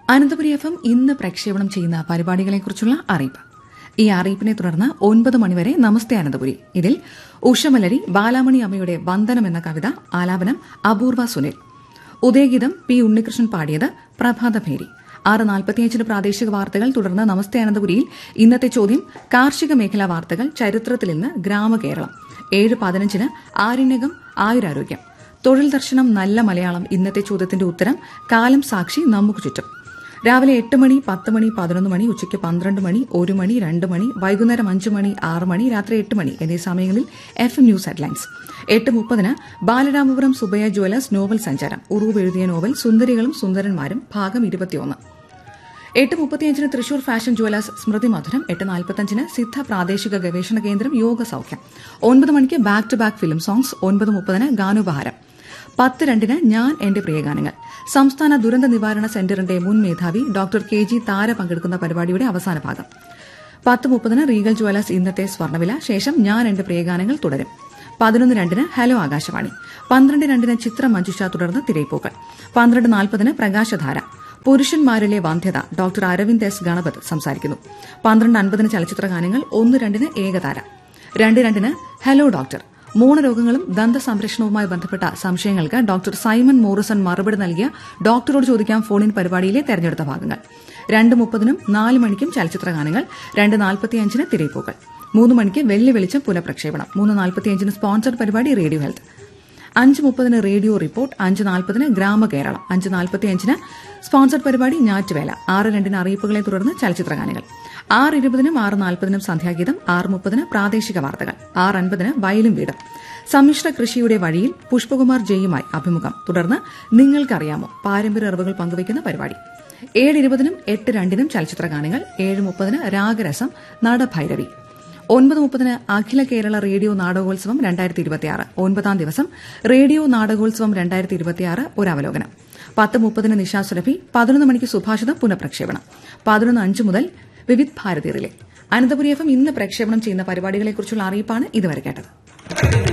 Ananthapuri F M ഇന്ന് പ്രക്ഷേപണം ചെയ്യുന്ന പരിപാടികളെക്കുറിച്ചുള്ള അറിയിപ്പ് ഈ അറിയിപ്പിനെ തുടർന്ന് ഒൻപത് മണിവരെ നമസ്തേ അനന്തപുരി ഇതിൽ ഉഷമലരി ബാലാമണി അമ്മയുടെ വന്ദനം എന്ന കവിത ആലാപനം അപൂർവ സുനിൽ ഉദയഗീതം പി ഉണ്ണികൃഷ്ണൻ പാടിയത് പ്രഭാതഭേരി ആറ് നാൽപ്പത്തിയഞ്ചിന് പ്രാദേശിക വാർത്തകൾ തുടർന്ന് നമസ്തേ അനന്തപുരിയിൽ ഇന്നത്തെ ചോദ്യം കാർഷിക മേഖലാ വാർത്തകൾ ചരിത്രത്തിൽ ഇന്ന് ഗ്രാമകേരളം ഏഴ് പതിനഞ്ചിന് ആരണ്യകം ആയുരാരോഗ്യം തൊഴിൽ ദർശനം നല്ല മലയാളം ഇന്നത്തെ ചോദ്യത്തിന്റെ ഉത്തരം കാലം സാക്ഷി നമുക്ക് ചുറ്റും രാവിലെ എട്ട് മണി പത്ത് മണി പതിനൊന്ന് മണി ഉച്ചയ്ക്ക് പന്ത്രണ്ട് മണി ഒരു മണി രണ്ട് മണി വൈകുന്നേരം അഞ്ച് മണി ആറ് മണി രാത്രി എട്ട് മണി എന്നീ സമയങ്ങളിൽ എഫ് എം ന്യൂസ് ഹെഡ്ലൈൻസ് എട്ട് മുപ്പതിന് ബാലരാമപുരം സുബയ ജ്വല്ലേഴ്സ് നോവൽ സഞ്ചാരം ഉറൂവ് എഴുതിയ നോവൽ സുന്ദരികളും സുന്ദരന്മാരും ഭാഗം ഇരുപത്തിയൊന്ന് എട്ട് മുപ്പത്തിയഞ്ചിന് തൃശൂർ ഫാഷൻ ജ്വല്ലേഴ്സ് സ്മൃതി മധുരം എട്ട് നാൽപ്പത്തഞ്ചിന് സിദ്ധ പ്രാദേശിക ഗവേഷണ കേന്ദ്രം യോഗ സൌഖ്യം ഒൻപത് മണിക്ക് back to back film songs ഒൻപത് മുപ്പതിന് ഗാനോപഹാരം പത്ത് രണ്ടിന് ഞാൻ എന്റെ പ്രിയഗാനങ്ങൾ സംസ്ഥാന ദുരന്ത നിവാരണ സെന്ററിന്റെ മുൻ മേധാവി ഡോക്ടർ കെ ജി താര പങ്കെടുക്കുന്ന പരിപാടിയുടെ അവസാന ഭാഗം പത്ത് മുപ്പതിന് റീഗൽ ജ്വല്ലേഴ്സ് ഇന്നത്തെ സ്വർണ്ണവില ശേഷം ഞാൻ എന്റെ പ്രിയഗാനങ്ങൾ തുടരും പതിനൊന്ന് രണ്ടിന് ഹലോ ആകാശവാണി പന്ത്രണ്ട് രണ്ടിന് ചിത്ര മഞ്ജുഷ തുടർന്ന് തിരയിപ്പൂക്കൾ പന്ത്രണ്ട് നാൽപ്പതിന് പ്രകാശധാര പുരുഷന്മാരിലെ വന്ധ്യത ഡോക്ടർ അരവിന്ദ് എസ് ഗണപത് സംസാരിക്കുന്നു പന്ത്രണ്ട് അൻപതിന് ചലച്ചിത്ര ഗാനങ്ങൾ ഒന്ന് രണ്ടിന് ഏകതാര രണ്ട് രണ്ടിന് ഹലോ ഡോക്ടർ മൂണരോഗങ്ങളും ദന്ത സംരക്ഷണവുമായി ബന്ധപ്പെട്ട സംശയങ്ങൾക്ക് ഡോക്ടർ സൈമൺ മോറിസൺ മറുപടി നൽകിയ ഡോക്ടറോട് ചോദിക്കാം ഫോണിൻ പരിപാടിയിലെ തെരഞ്ഞെടുത്ത ഭാഗങ്ങൾ രണ്ട് മുപ്പതിനും നാല് മണിക്കും ചലച്ചിത്ര ഗാനങ്ങൾ രണ്ട് നാൽപ്പത്തിയഞ്ചിന് തിരയിപ്പൂക്കൾ മൂന്ന് മണിക്ക് വെള്ളി വെളിച്ചം പുനഃപ്രക്ഷേപണം മൂന്ന് നാൽപ്പത്തിയഞ്ചിന് സ്പോൺസർഡ് പരിപാടി റേഡിയോ ഹെൽത്ത് അഞ്ച് മുപ്പതിന് റേഡിയോ റിപ്പോർട്ട് അഞ്ച് നാൽപ്പതിന് ഗ്രാമകേരളം അഞ്ച് നാൽപ്പത്തിയഞ്ചിന് സ്പോൺസർഡ് പരിപാടി ഞാറ്റുവേല ആറ് രണ്ടിന് അറിയിപ്പുകളെ തുടർന്ന് ചലച്ചിത്ര ഗാനങ്ങൾ ആറ് ഇരുപതിനും ആറ് നാൽപ്പതിനും സന്ധ്യാഗീതം ആറ് മുപ്പതിന് പ്രാദേശിക വാർത്തകൾ ആറ് അൻപതിന് വയലും വീടും സമ്മിശ്ര കൃഷിയുടെ വഴിയിൽ പുഷ്പകുമാർ ജെയുമായി അഭിമുഖം തുടർന്ന് നിങ്ങൾക്കറിയാമോ പാരമ്പര്യ അറിവുകൾ പങ്കുവയ്ക്കുന്ന പരിപാടി ഏഴ് ഇരുപതിനും എട്ട് രണ്ടിനും ചലച്ചിത്ര ഗാനങ്ങൾ ഏഴ് മുപ്പതിന് രാഗരസം നടഭൈരവി ഒൻപത് മുപ്പതിന് അഖില കേരള റേഡിയോ നാടകോത്സവം രണ്ടായിരത്തി ഇരുപത്തിയാറ് ഒൻപതാം ദിവസം റേഡിയോ നാടകോത്സവം രണ്ടായിരത്തി ഇരുപത്തിയാറ് ഒരു അവലോകനം പത്ത് മുപ്പതിന് നിശാസുരഭി പതിനൊന്ന് മണിക്ക് സുഭാഷിതം പുനഃപ്രക്ഷേപണം പതിനൊന്ന് അഞ്ച് മുതൽ Vividh Bharati relay Ananthapuri F M ഇന്ന് പ്രക്ഷേപണം ചെയ്യുന്ന പരിപാടികളെക്കുറിച്ചുള്ള അറിയിപ്പാണ് ഇതുവരെ കേട്ടത്